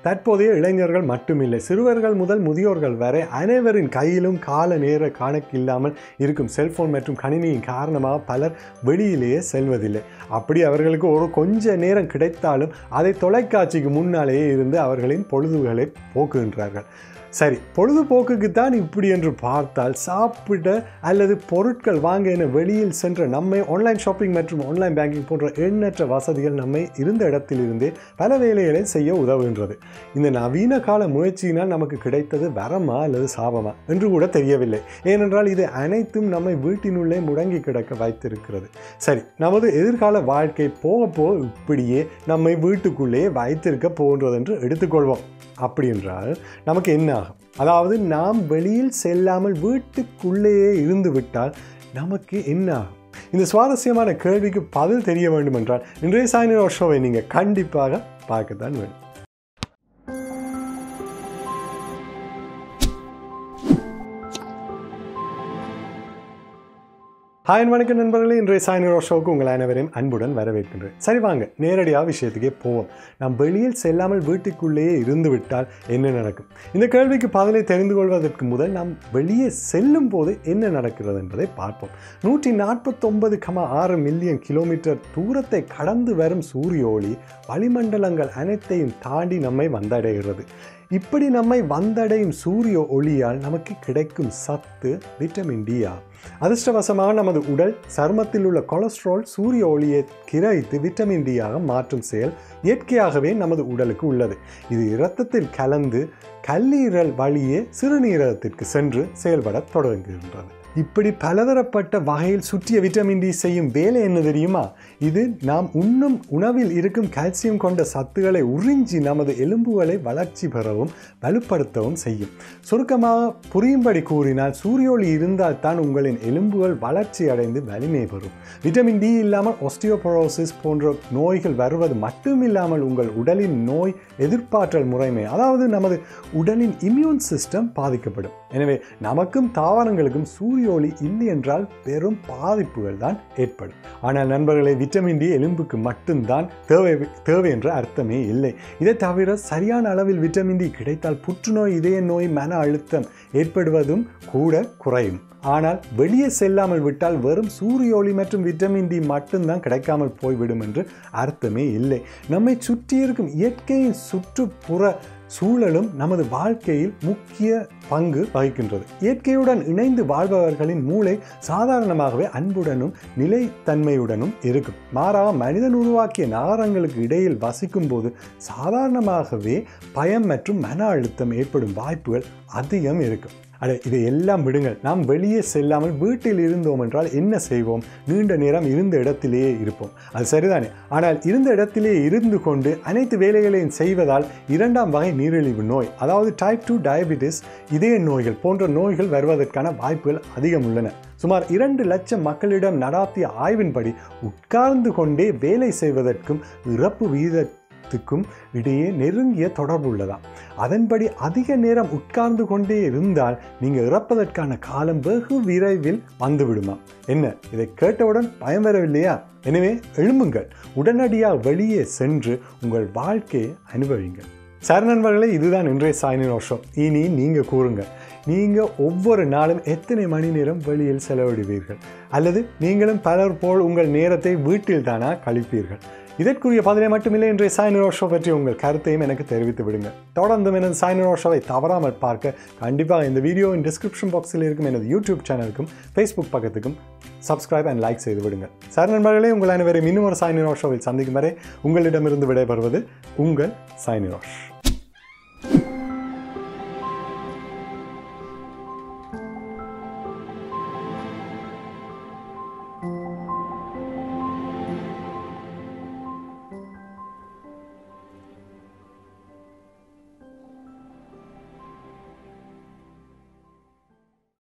தற்போதைய இளைஞர்கள் மட்டுமில்லை சிறுவர்கள் முதல் முதியோர்கள் வரை அனைவரின் கையிலும் கால நேர கணக்கில்லாமல் இருக்கும் செல்போன் மற்றும் கணினியின் காரணமாக பலர் வெளியிலேயே செல்வதில்லை அப்படி அவர்களுக்கு ஒரு கொஞ்ச நேரம் கிடைத்தாலும் அதை தொலைக்காட்சிக்கு முன்னாலேயே இருந்து அவர்களின் பொழுதுகளை போக்குகின்றார்கள் சரி பொழுதுபோக்குக்கு தான் இப்படி என்று பார்த்தால் சாப்பிட அல்லது பொருட்கள் வாங்க என வெளியில் சென்ற நம்மை ஆன்லைன் ஷாப்பிங் மற்றும் ஆன்லைன் பேங்கிங் போன்ற எண்ணற்ற வசதிகள் நம்மை இருந்த இடத்திலிருந்தே பல வேலைகளை செய்ய உதவுகின்றது இந்த நவீன கால முயற்சியினால் நமக்கு கிடைத்தது வரமா அல்லது சாபமா என்று கூட தெரியவில்லை ஏனென்றால் இது அனைத்தும் நம்மை வீட்டினுள்ளே முடங்கி கிடக்க வைத்திருக்கிறது சரி நமது எதிர்கால வாழ்க்கை போக போக இப்படியே நம்மை வீட்டுக்குள்ளே வைத்திருக்க போன்றது என்று எடுத்துக்கொள்வோம் அப்படி என்றால் நமக்கு என்ன ஆகும் அதாவது நாம் வெளியில் செல்லாமல் வீட்டுக்குள்ளேயே இருந்து விட்டால் நமக்கு என்ன ஆகும் இந்த சுவாரஸ்யமான கேள்விக்கு பதில் தெரிய வேண்டும் என்றால் இன்றைய சாயந்தர ஷோவை நீங்கள் கண்டிப்பாக பார்க்கத்தான் வேண்டும் ஹாய் வணக்கம் நண்பர்களே இன்றைய சாயந்தர ஷோவுக்கு உங்கள் அனைவரையும் அன்புடன் வரவேற்கின்றேன் சரி வாங்க நேரடியாக விஷயத்துக்கே போவோம் நாம் வெளியில் செல்லாமல் வீட்டுக்குள்ளேயே இருந்து விட்டால் என்ன நடக்கும் இந்த கேள்விக்கு பதிலை தெரிந்து கொள்வதற்கு முதல் நாம் வெளியே செல்லும் போது என்ன நடக்கிறது என்பதை பார்ப்போம் நூற்றி நாற்பத்தொன்பது கம ஆறு மில்லியன் கிலோமீட்டர் தூரத்தை கடந்து வரும் சூரிய ஒளி வளிமண்டலங்கள் அனைத்தையும் தாண்டி நம்மை வந்தடைகிறது இப்படி நம்மை வந்தடையும் சூரிய ஒளியால் நமக்கு கிடைக்கும் சத்து விட்டமின் டி ஆகும் அதிர்ஷ்டவசமாக நமது உடல் சருமத்தில் உள்ள கொலஸ்ட்ரால் சூரிய ஒளியை கிரகித்து விட்டமின் டி ஆக மாற்றும் செயல் இயற்கையாகவே நமது உடலுக்கு உள்ளது இது இரத்தத்தில் கலந்து கல்லீரல் வழியே சிறுநீரகத்திற்கு சென்று செயல்பட தொடங்குகின்றது இப்படி பலதரப்பட்ட வகையில் சுற்றிய விட்டமின் டி செய்யும் வேலை என்ன தெரியுமா இது நாம் உண்ணும் உணவில் இருக்கும் கால்சியம் கொண்ட சத்துக்களை உறிஞ்சி நமது எலும்புகளை வளர்ச்சி பெறவும் வலுப்படுத்தவும் செய்யும் சுருக்கமாக புரியும்படி கூறினால் சூரிய ஒளி இருந்தால் தான் உங்களின் எலும்புகள் வளர்ச்சி அடைந்து வலிமை பெறும் விட்டமின் டி இல்லாமல் ஒஸ்டியோபரோசிஸ் போன்ற நோய்கள் வருவது மட்டுமில்லாமல் உங்கள் உடலின் நோய் எதிர்ப்பாற்றல் முறைமை அதாவது நமது உடலின் இம்யூன் சிஸ்டம் பாதிக்கப்படும் எனவே நமக்கும் தாவரங்களுக்கும் சூரிய ஒளி இல்லை என்றால் பெரும் பாதிப்புகள் தான் ஏற்படும் ஆனால் நண்பர்களை விட்டமின் டி எலும்புக்கு மட்டும்தான் தேவை தேவை என்ற அர்த்தமே இல்லை இதை தவிர சரியான அளவில் விட்டமின் டி கிடைத்தால் புற்றுநோய் இதய நோய் மன அழுத்தம் ஏற்படுவதும் கூட குறையும் ஆனால் வெளியே செல்லாமல் விட்டால் வெறும் சூரிய ஒளி மற்றும் விட்டமின் டி மட்டும்தான் கிடைக்காமல் போய்விடும் என்று அர்த்தமே இல்லை நம்மை சுற்றி இருக்கும் இயற்கையின் சுற்றுப்புற சூழலும் நமது வாழ்க்கையில் முக்கிய பங்கு வகிக்கின்றது இயற்கையுடன் இணைந்து வாழ்பவர்களின் மூளை சாதாரணமாகவே அன்புடனும் நிலைத்தன்மையுடனும் இருக்கும் மாறாக மனிதன் உருவாக்கிய நகரங்களுக்கு இடையில் வசிக்கும் போது சாதாரணமாகவே பயம் மற்றும் மன அழுத்தம் ஏற்படும் வாய்ப்புகள் அதிகம் இருக்கும் அட இதை எல்லாம் விடுங்கள் நாம் வெளியே செல்லாமல் வீட்டில் இருந்தோம் என்றால் என்ன செய்வோம் நீண்ட நேரம் இருந்த இடத்திலேயே இருப்போம் அது சரிதானே ஆனால் இருந்த இடத்திலே இருந்து கொண்டு அனைத்து வேலைகளையும் செய்வதால் இரண்டாம் வகை நீரிழிவு நோய் அதாவது டைப் டூ டயபிட்டிஸ் இதய நோய்கள் போன்ற நோய்கள் வருவதற்கான வாய்ப்புகள் அதிகம் உள்ளன சுமார் இரண்டு லட்சம் மக்களிடம் நடாத்திய ஆய்வின்படி உட்கார்ந்து கொண்டே வேலை செய்வதற்கும் இறப்பு வீத த்துக்கும் இடையே நெருங்கிய தொடர்பு உள்ளதாம் அதன்படி அதிக நேரம் உட்கார்ந்து கொண்டே இருந்தால் நீங்கள் இறப்பதற்கான காலம் வெகு விரைவில் வந்துவிடுமா என்ன இதை கேட்டவுடன் பயம் வரவில்லையா எனவே எழும்புங்கள் உடனடியாக வெளியே சென்று உங்கள் வாழ்க்கையை அனுபவிங்கள் சரி நண்பர்களே இதுதான் இன்றைய சாய்னின் வருஷம் இனி நீங்கள் கூறுங்க நீங்கள் ஒவ்வொரு நாளும் எத்தனை மணி நேரம் வெளியில் செலவிடுவீர்கள் அல்லது நீங்களும் பலர் போல் உங்கள் நேரத்தை வீட்டில் தானா கழிப்பீர்கள் இதற்குரிய பதிலை மட்டுமில்லை இன்றைய சாய்னிரோ ஷோ பற்றி உங்கள் கருத்தையும் எனக்கு தெரிவித்து விடுங்க தொடர்ந்தும் எனது சாய்னிரோ ஷோவை தவறாமல் பார்க்க கண்டிப்பாக இந்த வீடியோவின் டிஸ்கிரிப்ஷன் பாக்ஸில் இருக்கும் எனது யூடியூப் சேனலுக்கும் ஃபேஸ்புக் பக்கத்துக்கும் சப்ஸ்கிரைப் அண்ட் லைக் செய்து விடுங்க சார் நண்பர்களே உங்கள் அனைவரையும் இன்னும் ஒரு சாய்னிரோ ஷோவில் சந்திக்கும் வரை உங்களிடமிருந்து விடைபெறுவது உங்கள் சாய்னிரோஷ்